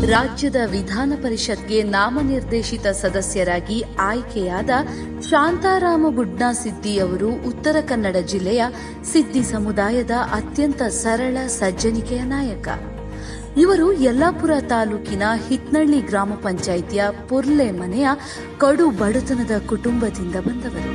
ರಾಜ್ಯದ ವಿಧಾನ ಪರಿಷತ್ಗೆ ನಾಮನಿರ್ದೇಶಿತ ಸದಸ್ಯರಾಗಿ ಆಯ್ಕೆಯಾದ ಶಾಂತಾರಾಮ ಬುಡ್ನಾ ಸಿದ್ದಿ ಅವರು ಉತ್ತರ ಕನ್ನಡ ಜಿಲ್ಲೆಯ ಸಿದ್ದಿ ಸಮುದಾಯದ ಅತ್ಯಂತ ಸರಳ ಸಜ್ಜನಿಕೆಯ ನಾಯಕ ಇವರು ಯಲ್ಲಾಪುರ ತಾಲೂಕಿನ ಹಿತ್ನಳ್ಳಿ ಗ್ರಾಮ ಪಂಚಾಯಿತಿಯ ಪುರ್ಲೆ ಮನೆಯ ಕಡು ಬಡತನದ ಕುಟುಂಬದಿಂದ ಬಂದವರು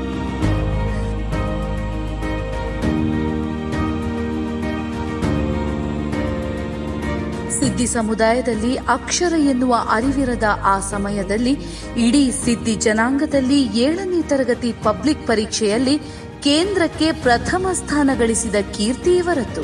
ಸಿದ್ದಿ ಸಮುದಾಯದಲ್ಲಿ ಅಕ್ಷರ ಎನ್ನುವ ಅರಿವಿರದ ಆ ಸಮಯದಲ್ಲಿ ಇಡೀ ಸಿದ್ದಿ ಜನಾಂಗದಲ್ಲಿ ಏಳನೇ ತರಗತಿ ಪಬ್ಲಿಕ್ ಪರೀಕ್ಷೆಯಲ್ಲಿ ಕೇಂದ್ರಕ್ಕೆ ಪ್ರಥಮ ಸ್ಥಾನ ಗಳಿಸಿದ ಕೀರ್ತಿ ಇವರದ್ದು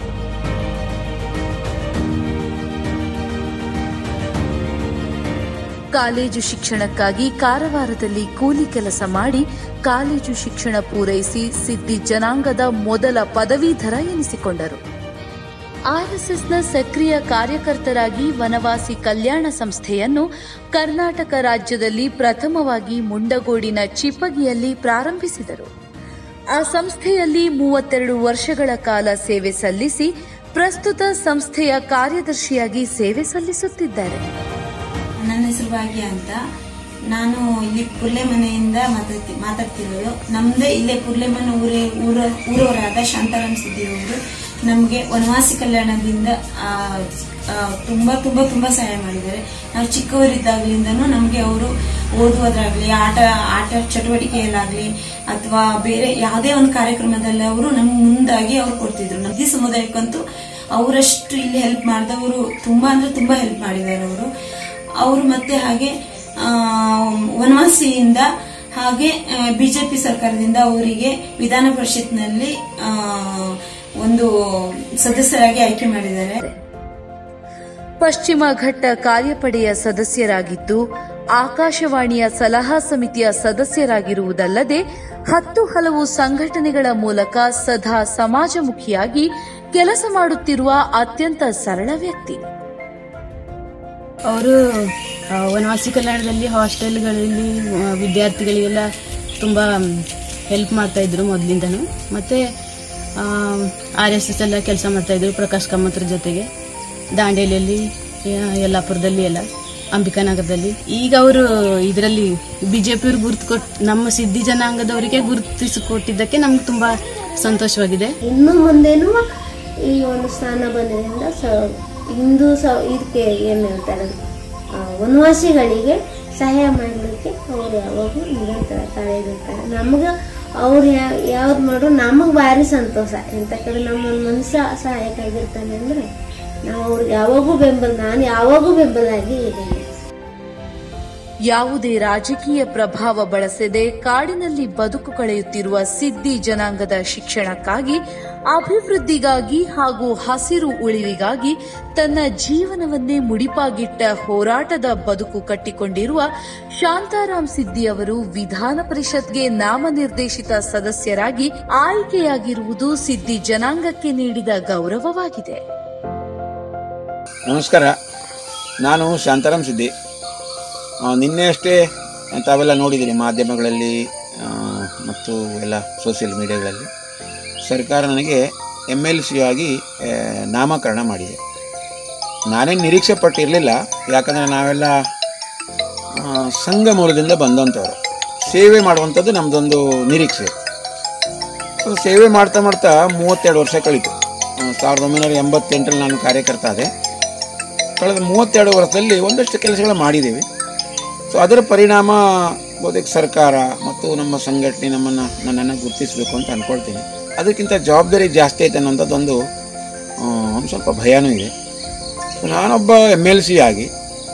ಕಾಲೇಜು ಶಿಕ್ಷಣಕ್ಕಾಗಿ ಕಾರವಾರದಲ್ಲಿ ಕೂಲಿ ಕೆಲಸ ಮಾಡಿ ಕಾಲೇಜು ಶಿಕ್ಷಣ ಪೂರೈಸಿ ಸಿದ್ದಿ ಜನಾಂಗದ ಮೊದಲ ಪದವೀಧರ ಎನಿಸಿಕೊಂಡರು ಆರ್ಎಸ್ಎಸ್ನ ಸಕ್ರಿಯ ಕಾರ್ಯಕರ್ತರಾಗಿ ವನವಾಸಿ ಕಲ್ಯಾಣ ಸಂಸ್ಥೆಯನ್ನು ಕರ್ನಾಟಕ ರಾಜ್ಯದಲ್ಲಿ ಪ್ರಥಮವಾಗಿ ಮುಂಡಗೋಡಿನ ಚಿಪ್ಪಗಿಯಲ್ಲಿ ಪ್ರಾರಂಭಿಸಿದರು ಆ ಸಂಸ್ಥೆಯಲ್ಲಿ ಮೂವತ್ತೆರಡು ವರ್ಷಗಳ ಕಾಲ ಸೇವೆ ಸಲ್ಲಿಸಿ ಪ್ರಸ್ತುತ ಸಂಸ್ಥೆಯ ಕಾರ್ಯದರ್ಶಿಯಾಗಿ ಸೇವೆ ಸಲ್ಲಿಸುತ್ತಿದ್ದಾರೆ ನನ್ನ ಹೆಸರು ಭಾಗ್ಯ ಅಂತ ನಾನು ಇಲ್ಲಿ ಪುರ್ಲೆ ಮನೆಯಿಂದ ಮಾತಾಡ್ತಿ ಮಾತಾಡ್ತಿರೋದು ನಮ್ದೇ ಇಲ್ಲೇ ಪುರ್ಲೆ ಮನೆ ಊರೇ ಊರ ಊರವರಾದ ಶಾಂತಾರಾಮ್ ಸಿದ್ದಿ ಅವರು ನಮಗೆ ವನವಾಸಿ ಕಲ್ಯಾಣದಿಂದ ಆ, ಆ, ತುಂಬಾ ತುಂಬಾ ತುಂಬಾ ಸಹಾಯ ಮಾಡಿದ್ದಾರೆ ನಾವು ಚಿಕ್ಕವರಿದ್ದಾಗಲಿಂದನೂ ನಮಗೆ ಅವರು ಓದುವುದಾಗ್ಲಿ ಆಟ ಆಟ ಚಟುವಟಿಕೆಯಲ್ಲಾಗ್ಲಿ ಅಥವಾ ಬೇರೆ ಯಾವುದೇ ಒಂದು ಕಾರ್ಯಕ್ರಮದಲ್ಲಿ ಅವರು ನಮ್ಗೆ ಮುಂದಾಗಿ ಅವ್ರು ಕೊಡ್ತಿದ್ರು ನದಿ ಸಮುದಾಯಕ್ಕಂತೂ ಅವರಷ್ಟು ಇಲ್ಲಿ ಹೆಲ್ಪ್ ಮಾಡಿದವರು ತುಂಬಾ ಅಂದ್ರೆ ತುಂಬಾ ಹೆಲ್ಪ್ ಮಾಡಿದ್ದಾರೆ ಅವರು ಅವರು ಮತ್ತೆ ಹಾಗೆ ಆ, ವನವಾಸಿಯಿಂದ ಹಾಗೆ ಬಿಜೆಪಿ ಸರ್ಕಾರದಿಂದ ಅವರಿಗೆ ವಿಧಾನ ಪರಿಷತ್ನಲ್ಲಿ ಆ, ಒಂದು ಸದಸ್ಯರಾಗಿ ಆಯ್ಕೆ ಮಾಡಿದ್ದಾರೆ ಪಶ್ಚಿಮ ಘಟ್ಟ ಕಾರ್ಯಪಡೆಯ ಸದಸ್ಯರಾಗಿದ್ದು ಆಕಾಶವಾಣಿಯ ಸಲಹಾ ಸಮಿತಿಯ ಸದಸ್ಯರಾಗಿರುವುದಲ್ಲದೆ ಹತ್ತು ಹಲವು ಸಂಘಟನೆಗಳ ಮೂಲಕ ಸದಾ ಸಮಾಜಮುಖಿಯಾಗಿ ಕೆಲಸ ಮಾಡುತ್ತಿರುವ ಅತ್ಯಂತ ಸರಳ ವ್ಯಕ್ತಿ ಅವರು ಆ, ವನವಾಸಿ ಕಲ್ಯಾಣದಲ್ಲಿ ಹಾಸ್ಟೆಲ್ಗಳಲ್ಲಿ ಆ, ವಿದ್ಯಾರ್ಥಿಗಳಿಗೆಲ್ಲ ತುಂಬ ಹೆಲ್ಪ್ ಮಾಡ್ತಾ ಇದ್ರು ಮೊದಲಿಂದನೂ ಮತ್ತೆ ಆರ್ ಎಸ್ ಎಸ್ ಎಲ್ಲ ಕೆಲಸ ಮಾಡ್ತಾ ಇದ್ರು ಪ್ರಕಾಶ್ ಕಾಮತ್ರ ಜೊತೆಗೆ ದಾಂಡೇಲಿಯಲ್ಲಿ ಆ, ಯಲ್ಲಾಪುರದಲ್ಲಿ ಎಲ್ಲ ಅಂಬಿಕಾನಗರದಲ್ಲಿ ಈಗ ಅವರು ಇದರಲ್ಲಿ ಬಿಜೆಪಿಯವ್ರು ಗುರುತು ಕೊಟ್ಟು ನಮ್ಮ ಸಿದ್ಧಿ ಜನಾಂಗದವರಿಗೆ ಗುರುತಿಸಿಕೊಟ್ಟಿದ್ದಕ್ಕೆ ನಮ್ಗೆ ತುಂಬಾ ಸಂತೋಷವಾಗಿದೆ ಇನ್ನು ಮುಂದೇನು ಈ ಒಂದು ಸ್ಥಾನ ಬಂದಿದ್ದರಿಂದ ಸ ಹಿಂದೂ ಸ ಇದಕ್ಕೆ ಏನು ಹೇಳ್ತಾರೆ ಆ, ವನವಾಸಿಗಳಿಗೆ ಸಹಾಯ ಮಾಡಲಿಕ್ಕೆ ಅವ್ರು ಯಾವಾಗೂ ನಿರಂತರ ತಳೆದಿರ್ತಾರೆ ನಮಗೆ ಅವ್ರು ಯಾವ್ದು ಮಾಡೋ ನಮಗೆ ಭಾರಿ ಸಂತೋಷ ಎಂತಕ್ಕಂದ್ರೆ ನಮ್ಮ ಮನುಷ್ಯ ಸಹಾಯಕ್ಕಾಗಿರ್ತಾನೆ ಅಂದ್ರೆ ನಾವು ಅವ್ರಿಗೆ ಯಾವಾಗೂ ಬೆಂಬಲ ನಾನು ಯಾವಾಗೂ ಬೆಂಬಲಾಗಿ ಇದ್ದೀನಿ ಯಾವುದೇ ರಾಜಕೀಯ ಪ್ರಭಾವ ಬಳಸದೆ ಕಾಡಿನಲ್ಲಿ ಬದುಕು ಕಳೆಯುತ್ತಿರುವ ಸಿದ್ದಿ ಜನಾಂಗದ ಶಿಕ್ಷಣಕ್ಕಾಗಿ ಅಭಿವೃದ್ಧಿಗಾಗಿ ಹಾಗೂ ಹಸಿರು ಉಳಿವಿಗಾಗಿ ತನ್ನ ಜೀವನವನ್ನೇ ಮುಡಿಪಾಗಿಟ್ಟ ಹೋರಾಟದ ಬದುಕು ಕಟ್ಟಿಕೊಂಡಿರುವ ಶಾಂತಾರಾಮ್ ಸಿದ್ದಿ ಅವರು ವಿಧಾನ ಪರಿಷತ್ಗೆ ನಾಮನಿರ್ದೇಶಿತ ಸದಸ್ಯರಾಗಿ ಆಯ್ಕೆಯಾಗಿರುವುದು ಸಿದ್ದಿ ಜನಾಂಗಕ್ಕೆ ನೀಡಿದ ಗೌರವವಾಗಿದೆ ನಮಸ್ಕಾರ ನಾನು ಶಾಂತಾರಾಮ್ ಸಿದ್ದಿ ಆ, ನಿನ್ನೆ ಅಷ್ಟೇ ತಾವೆಲ್ಲ ನೋಡಿದ್ದೀರಿ ಮಾಧ್ಯಮಗಳಲ್ಲಿ ಆ, ಮತ್ತು ಎಲ್ಲ ಸೋಷಿಯಲ್ ಮೀಡಿಯಾಗಳಲ್ಲಿ ಸರ್ಕಾರ ನನಗೆ ಎಮ್ ಎಲ್ ಸಿ ಆಗಿ ಆ, ನಾಮಕರಣ ಮಾಡಿದೆ ನಾನೇನು ನಿರೀಕ್ಷೆ ಪಟ್ಟಿರಲಿಲ್ಲ ಯಾಕಂದರೆ ನಾವೆಲ್ಲ ಆ, ಸಂಘ ಮೂಲದಿಂದ ಬಂದಂಥವ್ರು ಸೇವೆ ಮಾಡುವಂಥದ್ದು ನಮ್ಮದೊಂದು ನಿರೀಕ್ಷೆ ಸೊ ಸೇವೆ ಮಾಡ್ತಾ ಮಾಡ್ತಾ ಮೂವತ್ತೆರಡು ವರ್ಷ ಕಳೀತು ಆ, ಸಾವಿರದ ಒಂಬೈನೂರ ಎಂಬತ್ತೆಂಟರಲ್ಲಿ ನಾನು ಕಾರ್ಯಕರ್ತ ಆದೆ ಕಳೆದ ಮೂವತ್ತೆರಡು ವರ್ಷದಲ್ಲಿ ಒಂದಷ್ಟು ಕೆಲಸಗಳು ಮಾಡಿದ್ದೀವಿ ಸೊ ಅದರ ಪರಿಣಾಮ ಬಹುತೇಕ ಸರ್ಕಾರ ಮತ್ತು ನಮ್ಮ ಸಂಘಟನೆ ನಮ್ಮನ್ನು ನನ್ನನ್ನು ಗುರುತಿಸಬೇಕು ಅಂತ ಅಂದ್ಕೊಳ್ತೀನಿ ಅದಕ್ಕಿಂತ ಜವಾಬ್ದಾರಿ ಜಾಸ್ತಿ ಐತೆ ಅನ್ನೋಂಥದ್ದೊಂದು ಆ, ಒಂದು ಸ್ವಲ್ಪ ಭಯನೂ ಇದೆ ಸೊ ನಾನೊಬ್ಬ ಎಮ್ ಎಲ್ ಸಿ ಆಗಿ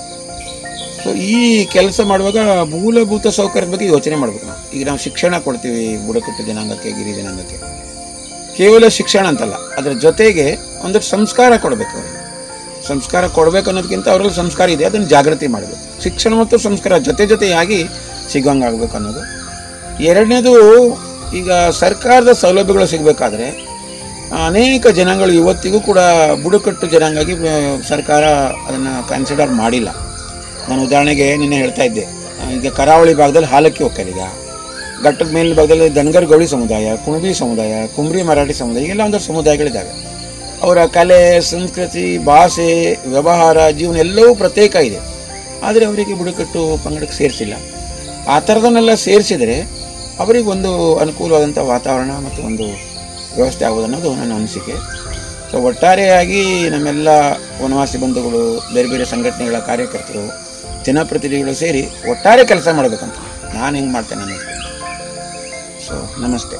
ಸೊ ಈ ಕೆಲಸ ಮಾಡುವಾಗ ಮೂಲಭೂತ ಸೌಕರ್ಯದ ಬಗ್ಗೆ ಯೋಚನೆ ಮಾಡಬೇಕು ನಾವು ಈಗ ನಾವು ಶಿಕ್ಷಣ ಕೊಡ್ತೀವಿ ಬುಡಕಟ್ಟು ಜನಾಂಗಕ್ಕೆ ಗಿರಿ ಜನಾಂಗಕ್ಕೆ ಕೇವಲ ಶಿಕ್ಷಣ ಅಂತಲ್ಲ ಅದರ ಜೊತೆಗೆ ಒಂದಷ್ಟು ಸಂಸ್ಕಾರ ಕೊಡಬೇಕು ಅವರಿಗೆ ಸಂಸ್ಕಾರ ಕೊಡಬೇಕು ಅನ್ನೋದಕ್ಕಿಂತ ಅವರಲ್ಲಿ ಸಂಸ್ಕಾರ ಇದೆ ಅದನ್ನು ಜಾಗೃತಿ ಮಾಡಬೇಕು ಶಿಕ್ಷಣ ಮತ್ತು ಸಂಸ್ಕಾರ ಜೊತೆ ಜೊತೆಯಾಗಿ ಸಿಗೋಂಗಾಗಬೇಕು ಅನ್ನೋದು ಎರಡನೇದು ಈಗ ಸರ್ಕಾರದ ಸೌಲಭ್ಯಗಳು ಸಿಗಬೇಕಾದ್ರೆ ಅನೇಕ ಜನಾಂಗಗಳು ಇವತ್ತಿಗೂ ಕೂಡ ಬುಡಕಟ್ಟು ಜನಾಂಗಾಗಿ ಆ, ಸರ್ಕಾರ ಅದನ್ನು ಕನ್ಸಿಡರ್ ಮಾಡಿಲ್ಲ ನಾನು ಉದಾಹರಣೆಗೆ ನಿನ್ನೆ ಹೇಳ್ತಾ ಇದ್ದೆ ಆ, ಈಗ ಕರಾವಳಿ ಭಾಗದಲ್ಲಿ ಹಾಲಕ್ಕಿ ಒಕ್ಕಲಿಗ ಘಟ್ಟದ ಮೇಲಿನ ಭಾಗದಲ್ಲಿ ಧನ್ಗರ್ ಗೌಳಿ ಸಮುದಾಯ ಕುಣಬಿ ಸಮುದಾಯ ಕುಂಬ್ರಿ ಮರಾಠಿ ಸಮುದಾಯ ಇವೆಲ್ಲ ಒಂದಷ್ಟು ಸಮುದಾಯಗಳಿದ್ದಾವೆ ಅವರ ಕಲೆ ಸಂಸ್ಕೃತಿ ಭಾಷೆ ವ್ಯವಹಾರ ಜೀವನ ಎಲ್ಲವೂ ಪ್ರತ್ಯೇಕ ಇದೆ ಆದರೆ ಅವರಿಗೆ ಬುಡಕಟ್ಟು ಪಂಗಡಕ್ಕೆ ಸೇರಿಸಿಲ್ಲ ಆ ಥರದನ್ನೆಲ್ಲ ಸೇರಿಸಿದರೆ ಅವರಿಗೆ ಒಂದು ಅನುಕೂಲವಾದಂಥ ವಾತಾವರಣ ಮತ್ತು ಒಂದು ವ್ಯವಸ್ಥೆ ಆಗೋದು ಅನ್ನೋದು ನನ್ನ ಅನಿಸಿಕೆ ಸೊ ಒಟ್ಟಾರೆಯಾಗಿ ನಮ್ಮೆಲ್ಲ ವನವಾಸಿ ಬಂಧುಗಳು ಬೇರೆ ಬೇರೆ ಸಂಘಟನೆಗಳ ಕಾರ್ಯಕರ್ತರು ಜನಪ್ರತಿನಿಧಿಗಳು ಸೇರಿ ಒಟ್ಟಾರೆ ಕೆಲಸ ಮಾಡಬೇಕಂತ ನಾನು ಹೆಂಗೆ ಮಾಡ್ತೇನೆ ಅನ್ನೋದು ಸೊ ನಮಸ್ತೆ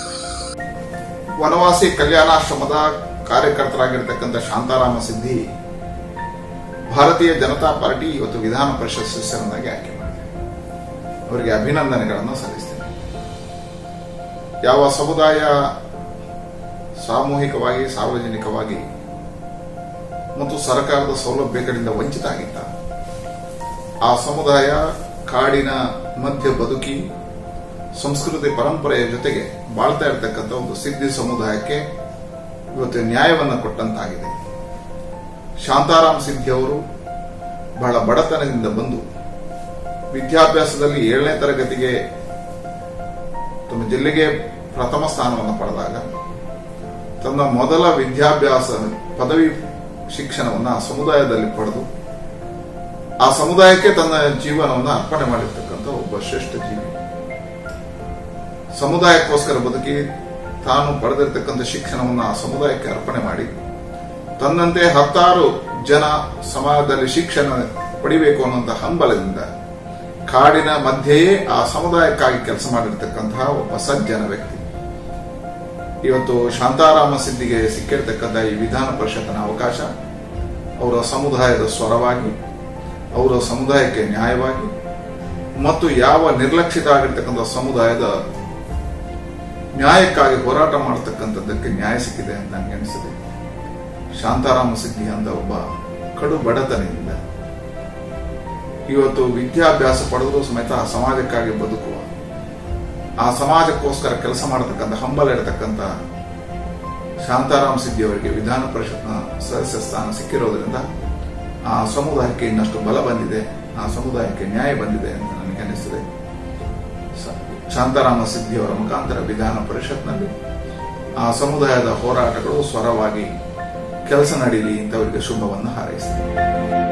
ವನವಾಸಿ ಕಲ್ಯಾಣಾಶ್ರಮದ ಕಾರ್ಯಕರ್ತರಾಗಿರ್ತಕ್ಕಂಥ ಶಾಂತಾರಾಮ ಸಿದ್ದಿ ಭಾರತೀಯ ಜನತಾ ಪಾರ್ಟಿ ಇವತ್ತು ವಿಧಾನ ಪರಿಷತ್ ಸದಸ್ಯರನ್ನಾಗಿ ಆಯ್ಕೆ ಮಾಡಿದೆ ಅವರಿಗೆ ಅಭಿನಂದನೆಗಳನ್ನು ಸಲ್ಲಿಸ್ತೇನೆ ಯಾವ ಸಮುದಾಯ ಸಾಮೂಹಿಕವಾಗಿ ಸಾರ್ವಜನಿಕವಾಗಿ ಮತ್ತು ಸರ್ಕಾರದ ಸೌಲಭ್ಯಗಳಿಂದ ವಂಚಿತ ಆಗಿದ್ದ ಆ ಸಮುದಾಯ ಕಾಡಿನ ಮಧ್ಯ ಬದುಕಿ ಸಂಸ್ಕೃತಿ ಪರಂಪರೆಯ ಜೊತೆಗೆ ಬಾಳ್ತಾ ಇರತಕ್ಕಂಥ ಒಂದು ಸಿದ್ಧಿ ಸಮುದಾಯಕ್ಕೆ ಇವತ್ತು ನ್ಯಾಯವನ್ನು ಕೊಟ್ಟಂತಾಗಿದೆ ಶಾಂತಾರಾಮ್ ಸಿದ್ಧಿ ಅವರು ಬಹಳ ಬಡತನದಿಂದ ಬಂದು ವಿದ್ಯಾಭ್ಯಾಸದಲ್ಲಿ ಏಳನೇ ತರಗತಿಗೆ ತಮ್ಮ ಜಿಲ್ಲೆಗೆ ಪ್ರಥಮ ಸ್ಥಾನವನ್ನು ಪಡೆದಾಗ ತನ್ನ ಮೊದಲ ವಿದ್ಯಾಭ್ಯಾಸ ಪದವಿ ಶಿಕ್ಷಣವನ್ನ ಆ ಸಮುದಾಯದಲ್ಲಿ ಪಡೆದು ಆ ಸಮುದಾಯಕ್ಕೆ ತನ್ನ ಜೀವನವನ್ನು ಅರ್ಪಣೆ ಮಾಡಿರ್ತಕ್ಕಂಥ ಒಬ್ಬ ಶ್ರೇಷ್ಠ ಜೀವಿ ಸಮುದಾಯಕ್ಕೋಸ್ಕರ ಬದುಕಿ ತಾನು ಪಡೆದಿರ್ತಕ್ಕಂಥ ಶಿಕ್ಷಣವನ್ನು ಆ ಸಮುದಾಯಕ್ಕೆ ಅರ್ಪಣೆ ಮಾಡಿ ತನ್ನಂತೆ ಹತ್ತಾರು ಜನ ಸಮಾಜದಲ್ಲಿ ಶಿಕ್ಷಣ ಪಡಿಬೇಕು ಅನ್ನುವಂಥ ಹಂಬಲದಿಂದ ಕಾಡಿನ ಮಧ್ಯೆಯೇ ಆ ಸಮುದಾಯಕ್ಕಾಗಿ ಕೆಲಸ ಮಾಡಿರ್ತಕ್ಕಂತಹ ಒಬ್ಬ ಸಜ್ಜನ ವ್ಯಕ್ತಿ ಇವತ್ತು ಶಾಂತಾರಾಮ ಸಿದ್ಧಿಗೆ ಸಿಕ್ಕಿರ್ತಕ್ಕಂಥ ಈ ವಿಧಾನ ಪರಿಷತ್ತಿನ ಅವಕಾಶ ಅವರ ಸಮುದಾಯದ ಸ್ವರವಾಗಿ ಅವರ ಸಮುದಾಯಕ್ಕೆ ನ್ಯಾಯವಾಗಿ ಮತ್ತು ಯಾವ ನಿರ್ಲಕ್ಷಿತ ಆಗಿರ್ತಕ್ಕಂಥ ಸಮುದಾಯದ ನ್ಯಾಯಕ್ಕಾಗಿ ಹೋರಾಟ ಮಾಡತಕ್ಕಂಥದ್ದಕ್ಕೆ ನ್ಯಾಯ ಸಿಕ್ಕಿದೆ ಅಂತ ನನಗೆ ಅನಿಸಿದೆ ಶಾಂತಾರಾಮ ಸಿದ್ಧಿ ಅಂತ ಒಬ್ಬ ಕಡು ಬಡತನದಿಂದ ಇವತ್ತು ವಿದ್ಯಾಭ್ಯಾಸ ಪಡೆದರೂ ಸಮೇತ ಆ ಸಮಾಜಕ್ಕಾಗಿ ಬದುಕುವ ಆ ಸಮಾಜಕ್ಕೋಸ್ಕರ ಕೆಲಸ ಮಾಡತಕ್ಕಂಥ ಹಂಬಲ ಇರತಕ್ಕಂಥ ಶಾಂತಾರಾಮ್ ಸಿದ್ದಿ ಅವರಿಗೆ ವಿಧಾನ ಪರಿಷತ್ನ ಸದಸ್ಯ ಸ್ಥಾನ ಸಿಕ್ಕಿರೋದ್ರಿಂದ ಆ ಸಮುದಾಯಕ್ಕೆ ಇನ್ನಷ್ಟು ಬಲ ಬಂದಿದೆ ಆ ಸಮುದಾಯಕ್ಕೆ ನ್ಯಾಯ ಬಂದಿದೆ ಅಂತ ನನಗೆ ಅನಿಸಿದೆ ಸ- ಶಾಂತಾರಾಮ ಸಿದ್ದಿ ಅವರ ಮುಖಾಂತರ ವಿಧಾನ ಪರಿಷತ್ನಲ್ಲಿ ಆ ಸಮುದಾಯದ ಹೋರಾಟಗಳು ಸ್ವರವಾಗಿ ಕೆಲಸ ನಡೀಲಿ ಅಂತ ಅವರಿಗೆ ಶುಭವನ್ನು ಹಾರೈಸಿದೆ